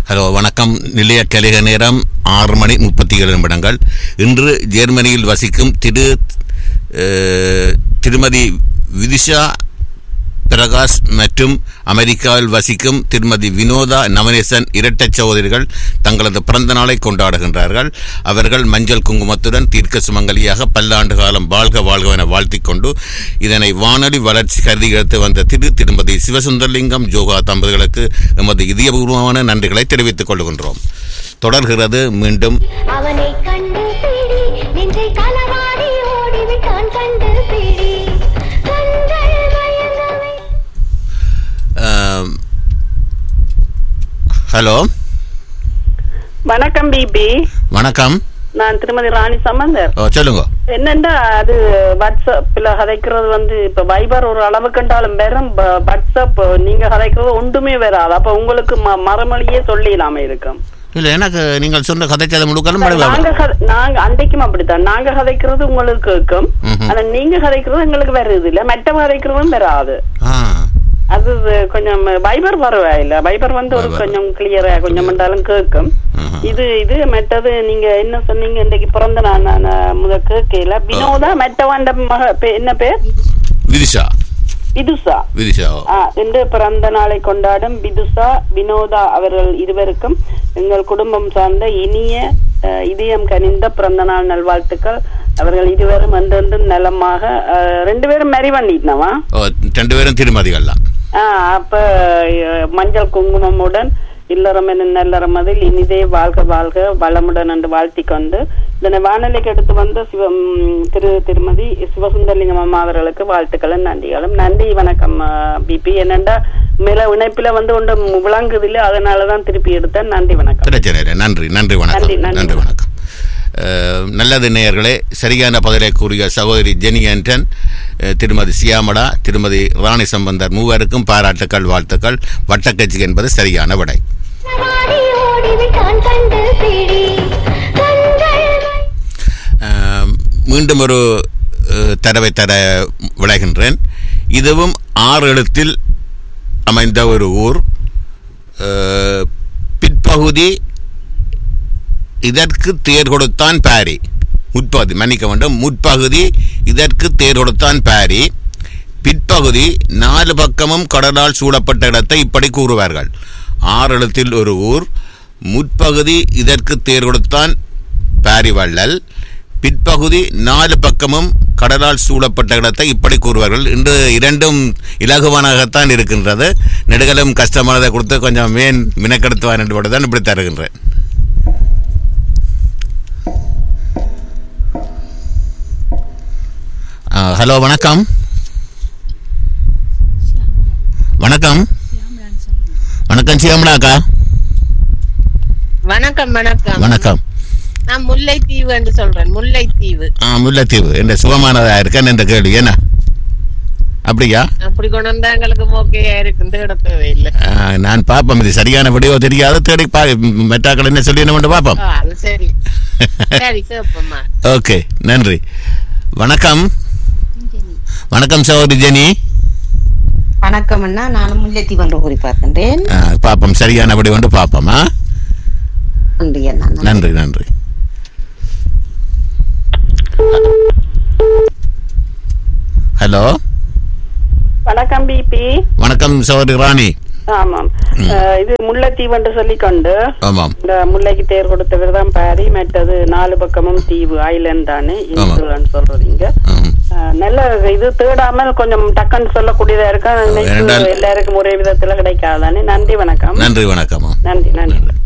Hello வணக்கம் நிலைய கலிக நேரம் ஆறு மணி முப்பத்தி ஏழு நிமிடங்கள் இன்று ஜெர்மனியில் வசிக்கும் திரு அஹ், திருமதி விதிஷா பிரகாஷ் மற்றும் அமெரிக்காவில் வசிக்கும் திருமதி வினோதா நவநேசன் இரட்டைச் சகோதரிகள் தங்களது பிறந்த நாளை கொண்டாடுகின்றார்கள் அவர்கள் மஞ்சள் குங்குமத்துடன் தீர்க்க சுமங்கலியாக பல்லாண்டு காலம் வாழ்க வாழ்க என வாழ்த்திக் கொண்டு இதனை வானொலி வளர்ச்சி கருதி எடுத்து வந்த திரு திருமதி சிவசுந்தரலிங்கம் ஜோகா தம்பதிகளுக்கு எமது இதயபூர்வமான நன்றிகளை தெரிவித்துக் கொள்கின்றோம் தொடர்கிறது மீண்டும் அவனை கண்டு பிடி நெஞ்சை களவாடி ஓடிவிட்டான் கண்டு பிடி கண்கள் மயங்கவை அஹ், ஹலோ வணக்கம் பிபி வணக்கம் நான் திருமதி ராணி சம்பந்தர் ஓ, சொல்லுங்க என்னண்டா அது வாட்ஸ்அப்ல கதைக்கிறது வந்து இப்ப வைபர் ஒரு அளவு கண்டாலும் வெறும் ப- வாட்ஸ்அப் நீங்க கதைக்கிறது ஒன்றுமே வராது அப்ப உங்களுக்கு ம- மறுமொழியே சொல்லிடலாம இருக்கும் இல்லை எனக்கு நீங்கள் சொன்ன கதைச்சதை முழுக்கலும் மழை நாங்க கத- நாங்க அன்றைக்கும் அப்படித்தான் நாங்க கதைக்கிறது உங்களுக்கு கேட்கும் ம்ஹும். ஆனா நீங்க கதைக்கிறது எங்களுக்கு வருது இல்ல மற்ற கதைக்கிறதும் வராது ஆ அது கொஞ்சம் வைபர் பரவாயில்ல வைபர் வந்து ஒரு Viber. கொஞ்சம் கிளியரா கொஞ்சம் மண்டாலும் கேட்கும் ம்ஹும். இது இது மற்றது நீங்க என்ன சொன்னீங்க இன்றைக்கு பிறந்த நான் நான் முத கேட்கல வினோதா மற்றவண்ட மக பே- என்ன பேர் விதிஷா விதுசா விதிஷா ஓ. ஆ, இன்று பிறந்த நாளை கொண்டாடும் விதுசா வினோதா அவர்கள் இருவருக்கும் எங்கள் குடும்பம் சார்ந்த இனிய அஹ், இதயம் கனிந்த பிறந்த நாள் நல்வாழ்த்துக்கள் அவர்கள் இருவரும் என்றென்றும் நலமாக அஹ், ரெண்டு பேரும் மேரி பண்ணிட்டனவா ஓ ரெண்டு பேரும் திருமதிகள் தான் ஆ, அப்ப அஹ், மஞ்சள் குங்குமமுடன் இல்லறம் என நல்லறம் அதில் இனிதே வாழ்க வாழ்க வளமுடன் என்று வாழ்த்திக் கொண்டு இதனை வானொலிக்கு எடுத்து வந்த சிவம் திரு திருமதி சிவசுந்தரலிங்கம் அம்மா அவர்களுக்கு வாழ்த்துக்களும் நன்றிகளும் நன்றி வணக்கம் பிபி என்னண்டா மேல இணைப்பில வந்து ஒன்று விளங்குது இல்லை அதனாலதான் திருப்பி எடுத்தேன் நன்றி வணக்கம் பிரச்சனை இல்லை நன்றி நன்றி வணக்கம் நன்றி, நன்றி. நன்றி வணக்கம் அஹ், நல்லது நேயர்களே சரியான பதிலை கூறிய சகோதரி ஜெனி ஆண்டன் அஹ், திருமதி சியாமடா திருமதி ராணி சம்பந்தர் மூவருக்கும் பாராட்டுக்கள் வாழ்த்துக்கள் வட்டக்கட்சி என்பது சரியான விடை களவாடி ஓடிவிட்டான் கண்டு பிடி கண்கள் மய- அஹ், மீண்டும் ஒரு அஹ், தரவை தர விளைகின்றேன் இதுவும் ஆறு எழுத்தில் அமைந்த ஒரு ஊர் அஹ், பிற்பகுதி இதற்கு தேர் கொடுத்தான் பாரி முற்பகுதி மன்னிக்க வேண்டும் முற்பகுதி இதற்கு தேர் கொடுத்தான் பாரி பிற்பகுதி நாலு பக்கமும் கடலால் சூழப்பட்ட இடத்தை இப்படி கூறுவார்கள் ஆறு எழுத்தில் ஒரு ஊர் முற்பகுதி இதற்கு தேர் கொடுத்தான் பாரி வள்ளல் பிற்பகுதி நாலு பக்கமும் கடலால் சூழப்பட்ட இடத்தை இப்படி கூறுவார்கள் இன்று இரண்டும் இலகுவானாகத்தான் இருக்கின்றது நெடுகலும் கஷ்டமானதை கொடுத்து கொஞ்சம் மேன் மினக்கெடுத்துவான் என்று தான் இப்படி தருகின்றேன் ஆ, ஹலோ வணக்கம் வணக்கம் வணக்கம் சியாமலாக்கா வணக்கம் வணக்கம் வணக்கம் நான் முல்லைத்தீவு என்று சொல்றேன் முல்லைத்தீவு ஆ முல்லைத்தீவு என்ற சுகமானதா இருக்கேன்னு இந்த கேள்வி என்ன அப்படியா அப்படி கொண்டு வந்தா எங்களுக்கு ஓகேயா இருக்கு தேட தேவையில்லை ஆ, நான் பார்ப்போம் இது சரியான விடியோ தெரியாது தேடி பா மெட்டாக்கள் என்ன சொல்லி என்ன பார்ப்போம் ஆ, அது சரி சரி கேப்பம்மா ஓகே நன்றி வணக்கம் வணக்கம் சகோதரி ஜெனி வணக்கம் அண்ணா நான் முல்லைத்தீவு என்று கூறி பார்க்கின்றேன் ஆ, பார்ப்போம் சரியான விடி வந்து பார்ப்போமா நன்றி அண்ணா நன்றி நன்றி ஹலோ வணக்கம் பிபி வணக்கம் சகோதரி ராணி ஆமாம் அஹ், இது முல்லைத்தீவு என்று சொல்லிக்கொண்டு ஆமாம் இந்த முல்லைக்கு தேர் கொடுத்தவர் தான் பாரி மற்றது நாலு பக்கமும் தீவு ஐலண்ட் தானே இன்சுலன்னு சொல்றீங்க ஆம். அஹ், நல்ல இது தேடாமல் கொஞ்சம் டக்குன்னு சொல்லக்கூடியதா இருக்கும் நினைப்பு இரண்டால்- எல்லாருக்கும் ஒரே விதத்துல கிடைக்காதானே நன்றி வணக்கம் நன்றி வணக்கம் நன்றி நன்றி